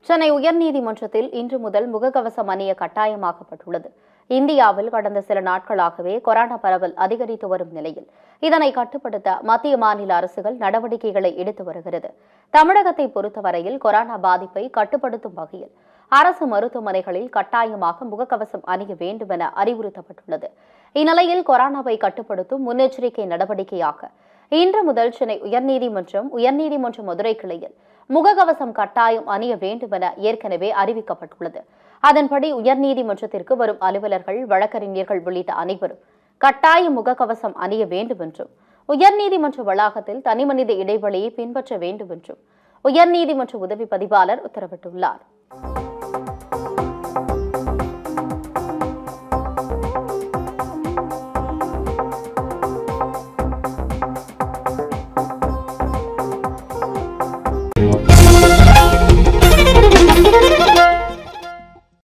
சென்னை உயர்நீதிமன்றத்தில் இன்று முதல் முகக்கவசம் அணிய கட்டாயமாக்கப்பட்டுள்ளது இந்தியாவில் கடந்த சில நாட்களாகவே கொரோனா பரவல் அதிகரித்து வரும் நிலையில் இதனை கட்டுப்படுத்த மத்திய மாநில அரசுகள் நடவடிக்கைகளை எடுத்து வருகிறது தமிழகத்தை பொறுத்தவரையில் கொரோனா பாதிப்பை கட்டுப்படுத்தும் வகையில் அரசு மருத்துவமனைகளில் கட்டாயமாக முகக்கவசம் அணிய வேண்டும் என அறிவுறுத்தப்பட்டுள்ளது இந்நிலையில் கொரோனாவை கட்டுப்படுத்தும் முன்னெச்சரிக்கை நடவடிக்கையாக இன்று முதல் சென்னை உயர்நீதிமன்றம் உயர்நீதிமன்ற மதுரை கிளையில் முகக்கவசம் கட்டாயம் அணிய வேண்டும் என ஏற்கனவே அறிவிக்கப்பட்டுள்ளது அதன்படி உயர்நீதிமன்றத்திற்கு வரும் அலுவலர்கள் வழக்கறிஞர்கள் உள்ளிட்ட அனைவரும் கட்டாய முகக்கவசம் அணிய வேண்டும் என்றும் உயர்நீதிமன்ற வளாகத்தில் தனிமனித இடைவெளியை பின்பற்ற வேண்டும் என்றும் உயர்நீதிமன்ற உதவி பதிவாளர் உத்தரவிட்டுள்ளார்